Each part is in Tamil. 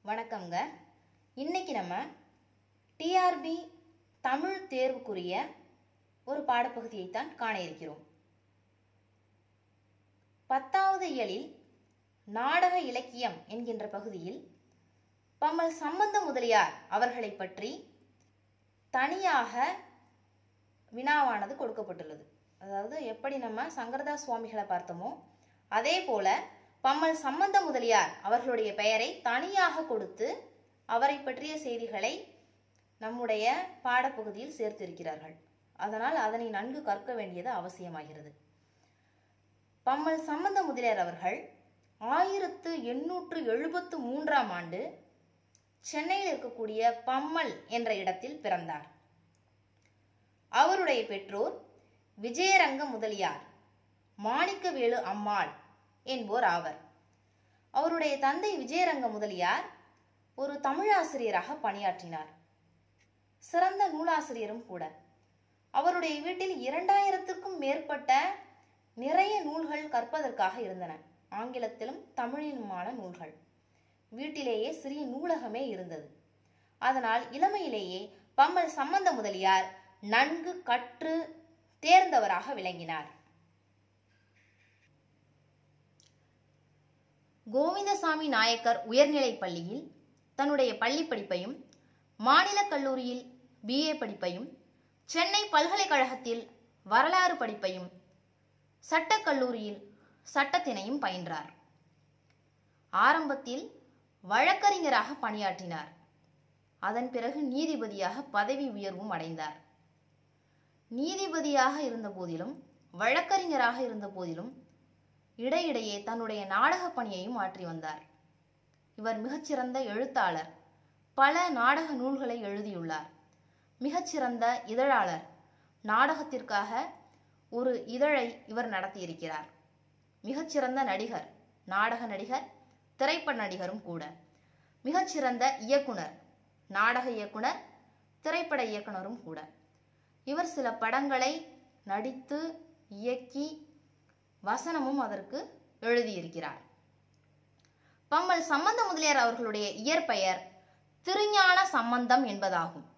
வணக்கங்க இன்னைக்கு நம்ம டிஆர்பி தமிழ் தேர்வுக்குரிய ஒரு பாடப்பகுதியைத்தான் காண இருக்கிறோம் பத்தாவது இயலில் நாடக இலக்கியம் என்கின்ற பகுதியில் பம்மல் சம்பந்த முதலியார் அவர்களை பற்றி தனியாக வினாவானது கொடுக்கப்பட்டுள்ளது அதாவது எப்படி நம்ம சங்கரதாஸ் சுவாமிகளை பார்த்தோமோ அதே போல பம்மல் சம்பந்த முதலியார் அவர்களுடைய பெயரை தனியாக கொடுத்து அவரை பற்றிய செய்திகளை நம்முடைய பாடப்பகுதியில் சேர்த்திருக்கிறார்கள் அதனால் அதனை நன்கு கற்க வேண்டியது அவசியமாகிறது பம்மல் சம்பந்த முதலியார் அவர்கள் ஆயிரத்து எண்ணூற்று எழுபத்து மூன்றாம் ஆண்டு சென்னையில் இருக்கக்கூடிய பம்மல் என்ற இடத்தில் பிறந்தார் அவருடைய பெற்றோர் விஜயரங்க முதலியார் மாணிக்கவேலு அம்மாள் என்போர் ஆவர் அவருடைய தந்தை விஜயரங்க முதலியார் ஒரு தமிழாசிரியராக பணியாற்றினார் சிறந்த நூலாசிரியரும் கூட அவருடைய வீட்டில் இரண்டாயிரத்துக்கும் மேற்பட்ட நிறைய நூல்கள் கற்பதற்காக இருந்தன ஆங்கிலத்திலும் தமிழிலுமான நூல்கள் வீட்டிலேயே சிறிய நூலகமே இருந்தது அதனால் இளமையிலேயே பம்மல் சம்பந்த முதலியார் நன்கு கற்று தேர்ந்தவராக விளங்கினார் கோவிந்தசாமி நாயக்கர் உயர்நிலைப் பள்ளியில் தன்னுடைய பள்ளி படிப்பையும் மாநில கல்லூரியில் பிஏ படிப்பையும் சென்னை பல்கலைக்கழகத்தில் வரலாறு படிப்பையும் சட்டக்கல்லூரியில் சட்டத்தினையும் பயின்றார் ஆரம்பத்தில் வழக்கறிஞராக பணியாற்றினார் அதன் பிறகு நீதிபதியாக பதவி உயர்வும் அடைந்தார் நீதிபதியாக இருந்த போதிலும் வழக்கறிஞராக இருந்த போதிலும் இடையிடையே தன்னுடைய நாடக பணியையும் ஆற்றி வந்தார் இவர் மிகச்சிறந்த எழுத்தாளர் பல நாடக நூல்களை எழுதியுள்ளார் மிகச்சிறந்த இதழாளர் நாடகத்திற்காக ஒரு இதழை இவர் நடத்தியிருக்கிறார் மிகச்சிறந்த நடிகர் நாடக நடிகர் திரைப்பட நடிகரும் கூட மிகச்சிறந்த இயக்குனர் நாடக இயக்குனர் திரைப்பட இயக்குனரும் கூட இவர் சில படங்களை நடித்து இயக்கி வசனமும் அதற்கு எழுதியிருக்கிறார் பம்மல் சம்பந்த முதலியார் அவர்களுடைய இயற்பெயர் திருஞான சம்பந்தம் என்பதாகும்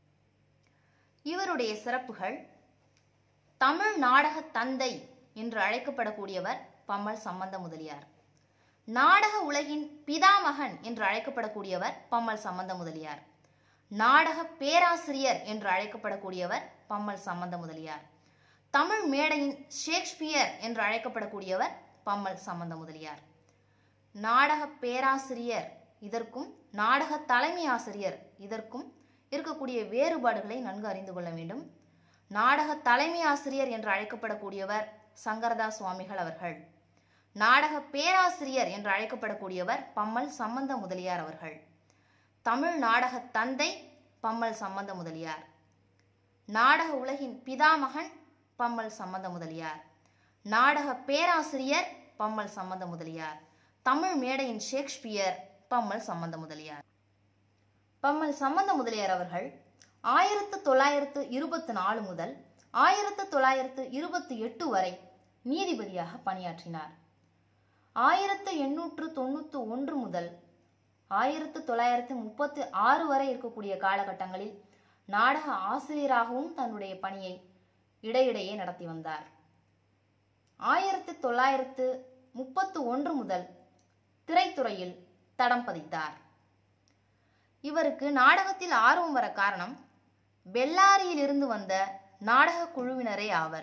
இவருடைய சிறப்புகள் தமிழ் நாடக தந்தை என்று அழைக்கப்படக்கூடியவர் பம்மல் சம்பந்த முதலியார் நாடக உலகின் பிதாமகன் என்று அழைக்கப்படக்கூடியவர் பம்மல் சம்பந்த முதலியார் நாடக பேராசிரியர் என்று அழைக்கப்படக்கூடியவர் பம்மல் சம்பந்த முதலியார் தமிழ் மேடையின் ஷேக்ஸ்பியர் என்று அழைக்கப்படக்கூடியவர் பம்மல் சம்பந்த முதலியார் நாடக பேராசிரியர் இதற்கும் நாடக தலைமை ஆசிரியர் இதற்கும் இருக்கக்கூடிய வேறுபாடுகளை நன்கு அறிந்து கொள்ள வேண்டும் நாடக தலைமை ஆசிரியர் என்று அழைக்கப்படக்கூடியவர் சங்கரதாஸ் சுவாமிகள் அவர்கள் நாடக பேராசிரியர் என்று அழைக்கப்படக்கூடியவர் பம்மல் சம்பந்த முதலியார் அவர்கள் தமிழ் நாடக தந்தை பம்மல் சம்பந்த முதலியார் நாடக உலகின் பிதாமகன் பம்மல் சம்பந்த முதலியார் நாடக பேராசிரியர் பம்மல் சம்பந்த முதலியார் தமிழ் மேடையின் ஷேக்ஸ்பியர் பம்மல் சம்பந்த முதலியார் பம்மல் சம்பந்த முதலியார் அவர்கள் ஆயிரத்து தொள்ளாயிரத்து இருபத்தி நாலு முதல் ஆயிரத்து தொள்ளாயிரத்து இருபத்தி எட்டு வரை நீதிபதியாக பணியாற்றினார் ஆயிரத்து எண்ணூற்று தொண்ணூற்று ஒன்று முதல் ஆயிரத்து தொள்ளாயிரத்து முப்பத்தி ஆறு வரை இருக்கக்கூடிய காலகட்டங்களில் நாடக ஆசிரியராகவும் தன்னுடைய பணியை இடையிடையே நடத்தி வந்தார் ஆயிரத்து தொள்ளாயிரத்து முப்பத்து ஒன்று முதல் திரைத்துறையில் தடம் பதித்தார் இவருக்கு நாடகத்தில் ஆர்வம் வர காரணம் பெல்லாரியில் இருந்து வந்த நாடக குழுவினரே ஆவர்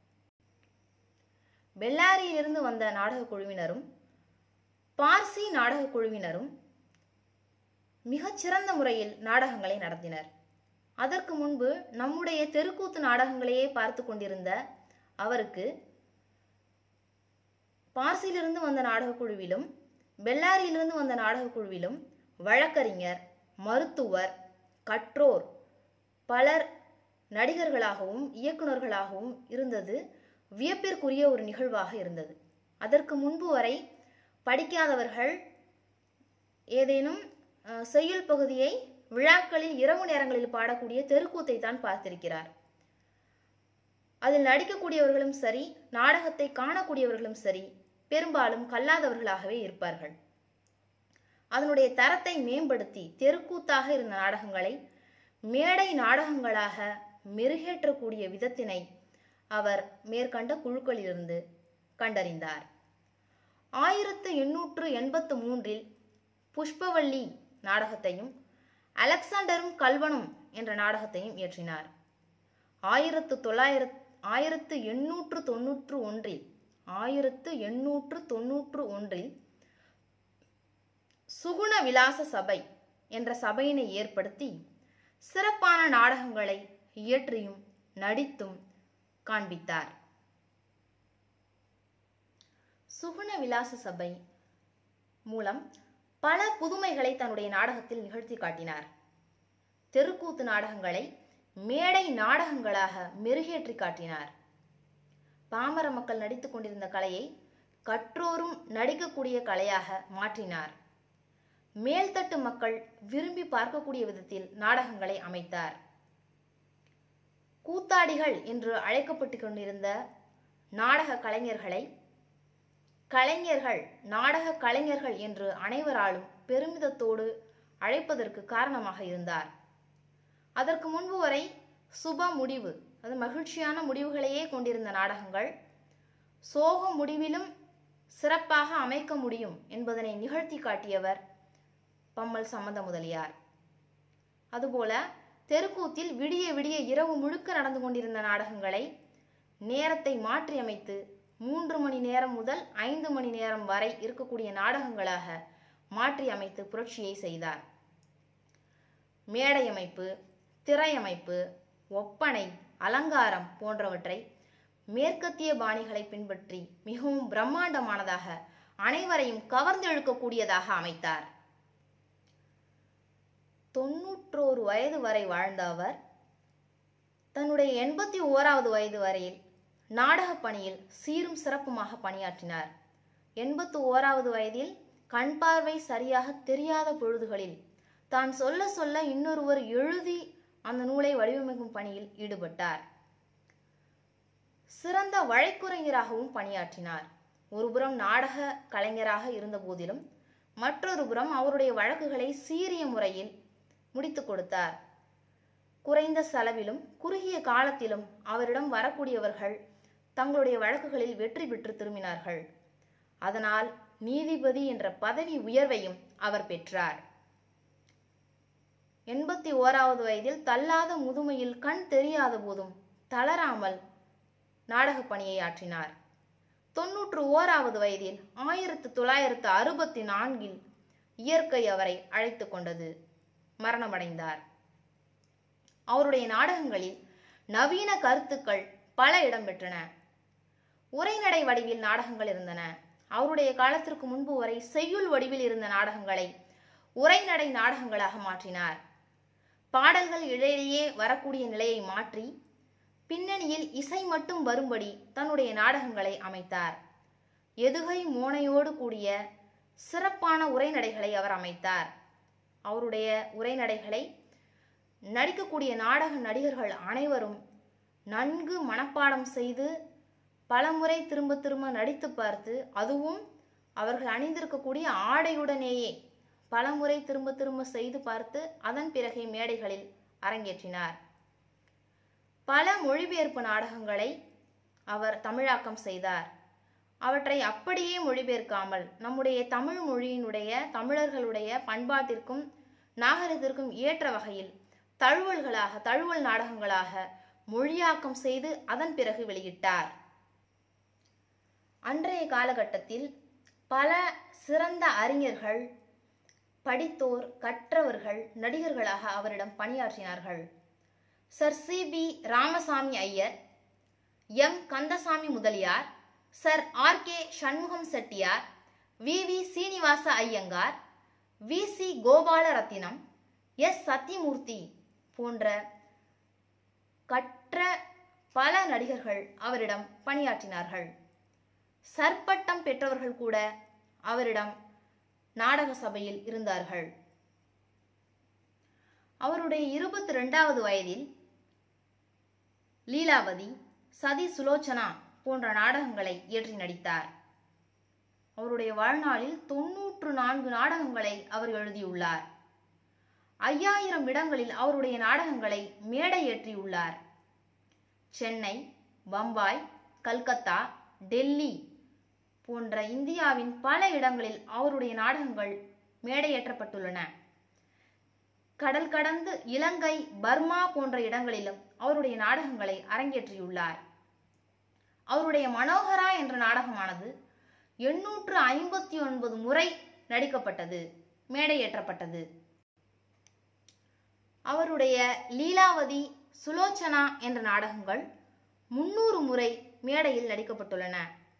பெல்லாரியிலிருந்து வந்த நாடக குழுவினரும் பார்சி நாடக குழுவினரும் மிகச்சிறந்த முறையில் நாடகங்களை நடத்தினர் அதற்கு முன்பு நம்முடைய தெருக்கூத்து நாடகங்களையே பார்த்து கொண்டிருந்த அவருக்கு பார்சியிலிருந்து வந்த நாடகக் குழுவிலும் பெல்லாரியிலிருந்து வந்த நாடகக் குழுவிலும் வழக்கறிஞர் மருத்துவர் கற்றோர் பலர் நடிகர்களாகவும் இயக்குநர்களாகவும் இருந்தது வியப்பிற்குரிய ஒரு நிகழ்வாக இருந்தது அதற்கு முன்பு வரை படிக்காதவர்கள் ஏதேனும் அஹ், செய்யுள் பகுதியை விழாக்களில் இரவு நேரங்களில் பாடக்கூடிய தெருக்கூத்தை தான் பார்த்திருக்கிறார் அதில் நடிக்கக்கூடியவர்களும் சரி நாடகத்தை காணக்கூடியவர்களும் சரி பெரும்பாலும் கல்லாதவர்களாகவே இருப்பார்கள் அதனுடைய தரத்தை மேம்படுத்தி தெருக்கூத்தாக இருந்த நாடகங்களை மேடை நாடகங்களாக மெருகேற்றக்கூடிய விதத்தினை அவர் மேற்கண்ட குழுக்களிலிருந்து கண்டறிந்தார் ஆயிரத்து எண்ணூற்று எண்பத்து மூன்றில் புஷ்பவல்லி நாடகத்தையும் அலெக்சாண்டரும் கல்வனும் என்ற நாடகத்தையும் இயற்றினார் ஆயிரத்து தொள்ளாயிரத்து ஆயிரத்து எண்ணூற்று தொன்னூற்று ஒன்றில் ஆயிரத்து எண்ணூற்று தொன்னூற்று ஒன்றில் சுகுண விலாச சபை என்ற சபையினை ஏற்படுத்தி சிறப்பான நாடகங்களை இயற்றியும் நடித்தும் காண்பித்தார் சுகுண விலாச சபை மூலம் பல புதுமைகளை தன்னுடைய நாடகத்தில் நிகழ்த்தி காட்டினார் தெருக்கூத்து நாடகங்களை மேடை நாடகங்களாக மெருகேற்றி காட்டினார் பாமர மக்கள் நடித்துக் கொண்டிருந்த கலையை கற்றோரும் நடிக்கக்கூடிய கலையாக மாற்றினார் மேல்தட்டு மக்கள் விரும்பி பார்க்கக்கூடிய விதத்தில் நாடகங்களை அமைத்தார் கூத்தாடிகள் என்று அழைக்கப்பட்டு கொண்டிருந்த நாடக கலைஞர்களை கலைஞர்கள் நாடக கலைஞர்கள் என்று அனைவராலும் பெருமிதத்தோடு அழைப்பதற்கு காரணமாக இருந்தார் அதற்கு முன்பு வரை சுப முடிவு அது மகிழ்ச்சியான முடிவுகளையே கொண்டிருந்த நாடகங்கள் சோக முடிவிலும் சிறப்பாக அமைக்க முடியும் என்பதனை நிகழ்த்தி காட்டியவர் பம்மல் சம்பந்த முதலியார் அதுபோல தெருக்கூத்தில் விடிய விடிய இரவு முழுக்க நடந்து கொண்டிருந்த நாடகங்களை நேரத்தை மாற்றி அமைத்து மூன்று மணி நேரம் முதல் ஐந்து மணி நேரம் வரை இருக்கக்கூடிய நாடகங்களாக மாற்றி அமைத்து புரட்சியை செய்தார் மேடை அமைப்பு திரையமைப்பு ஒப்பனை அலங்காரம் போன்றவற்றை மேற்கத்திய பாணிகளை பின்பற்றி மிகவும் பிரம்மாண்டமானதாக அனைவரையும் கவர்ந்தெழுக்கக்கூடியதாக அமைத்தார் தொன்னூற்றோரு வயது வரை வாழ்ந்த அவர் தன்னுடைய எண்பத்தி ஓராவது வயது வரையில் நாடகப் பணியில் சீரும் சிறப்புமாக பணியாற்றினார் எண்பத்து ஓராவது வயதில் கண் பார்வை சரியாக தெரியாத பொழுதுகளில் தான் சொல்ல சொல்ல இன்னொருவர் எழுதி அந்த நூலை வடிவமைக்கும் பணியில் ஈடுபட்டார் சிறந்த வழக்குரைஞராகவும் பணியாற்றினார் ஒருபுறம் நாடக கலைஞராக இருந்த போதிலும் மற்றொரு புறம் அவருடைய வழக்குகளை சீரிய முறையில் முடித்து கொடுத்தார் குறைந்த செலவிலும் குறுகிய காலத்திலும் அவரிடம் வரக்கூடியவர்கள் தங்களுடைய வழக்குகளில் வெற்றி பெற்று திரும்பினார்கள் அதனால் நீதிபதி என்ற பதவி உயர்வையும் அவர் பெற்றார் எண்பத்தி ஓராவது வயதில் தள்ளாத முதுமையில் கண் தெரியாத போதும் தளராமல் நாடகப் பணியை ஆற்றினார் தொன்னூற்று ஓராவது வயதில் ஆயிரத்து தொள்ளாயிரத்து அறுபத்தி நான்கில் இயற்கை அவரை அழைத்து கொண்டது மரணமடைந்தார் அவருடைய நாடகங்களில் நவீன கருத்துக்கள் பல இடம்பெற்றன உரைநடை வடிவில் நாடகங்கள் இருந்தன அவருடைய காலத்திற்கு முன்பு வரை செய்யுள் வடிவில் இருந்த நாடகங்களை உரைநடை நாடகங்களாக மாற்றினார் பாடல்கள் இடையிலேயே வரக்கூடிய நிலையை மாற்றி பின்னணியில் இசை மட்டும் வரும்படி தன்னுடைய நாடகங்களை அமைத்தார் எதுகை மோனையோடு கூடிய சிறப்பான உரைநடைகளை அவர் அமைத்தார் அவருடைய உரைநடைகளை நடிக்கக்கூடிய நாடக நடிகர்கள் அனைவரும் நன்கு மனப்பாடம் செய்து பலமுறை திரும்ப திரும்ப நடித்து பார்த்து அதுவும் அவர்கள் அணிந்திருக்கக்கூடிய ஆடையுடனேயே பலமுறை திரும்ப திரும்ப செய்து பார்த்து அதன் பிறகே மேடைகளில் அரங்கேற்றினார் பல மொழிபெயர்ப்பு நாடகங்களை அவர் தமிழாக்கம் செய்தார் அவற்றை அப்படியே மொழிபெயர்க்காமல் நம்முடைய தமிழ் மொழியினுடைய தமிழர்களுடைய பண்பாட்டிற்கும் நாகரிகத்திற்கும் ஏற்ற வகையில் தழுவல்களாக தழுவல் நாடகங்களாக மொழியாக்கம் செய்து அதன் பிறகு வெளியிட்டார் அன்றைய காலகட்டத்தில் பல சிறந்த அறிஞர்கள் படித்தோர் கற்றவர்கள் நடிகர்களாக அவரிடம் பணியாற்றினார்கள் sir C P Ramaswamy Iyer M Kandasamy Mudaliar sir R K Shanmugam Chettiar V V Srinivasa Iyengar V C Gopalarathinam S Sathyamurthy போன்ற கற்ற பல நடிகர்கள் அவரிடம் பணியாற்றினார்கள் சற்பட்டம் பெற்றவர்கள் கூட அவரிடம் நாடக சபையில் இருந்தார்கள் அவருடைய இருபத்தி ரெண்டாவது வயதில் லீலாவதி சதி சுலோச்சனா போன்ற நாடகங்களை இயற்றி நடித்தார் அவருடைய வாழ்நாளில் தொன்னூற்று நான்கு நாடகங்களை அவர் எழுதியுள்ளார் ஐயாயிரம் இடங்களில் அவருடைய நாடகங்களை மேடை ஏற்றியுள்ளார் சென்னை பம்பாய் கல்கத்தா டெல்லி போன்ற இந்தியாவின் பல இடங்களில் அவருடைய நாடகங்கள் மேடையேற்றப்பட்டுள்ளன கடல் கடந்து இலங்கை பர்மா போன்ற இடங்களிலும் அவருடைய நாடகங்களை அரங்கேற்றியுள்ளார் அவருடைய மனோகரா என்ற நாடகமானது எண்ணூற்று ஐம்பத்தி ஒன்பது முறை நடிக்கப்பட்டது மேடையேற்றப்பட்டது அவருடைய லீலாவதி சுலோச்சனா என்ற நாடகங்கள் முன்னூறு முறை மேடையில் நடிக்கப்பட்டுள்ளன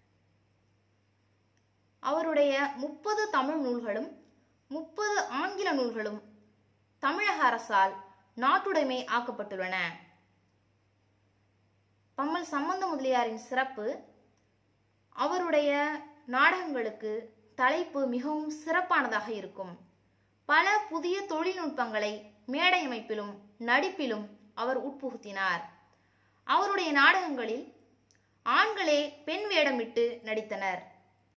அவருடைய முப்பது தமிழ் நூல்களும் முப்பது ஆங்கில நூல்களும் தமிழக அரசால் நாட்டுடைமை ஆக்கப்பட்டுள்ளன பம்மல் சம்பந்த முதலியாரின் சிறப்பு அவருடைய நாடகங்களுக்கு தலைப்பு மிகவும் சிறப்பானதாக இருக்கும் பல புதிய தொழில்நுட்பங்களை மேடை அமைப்பிலும் நடிப்பிலும் அவர் உட்புகுத்தினார் அவருடைய நாடகங்களில் ஆண்களே பெண் வேடமிட்டு நடித்தனர்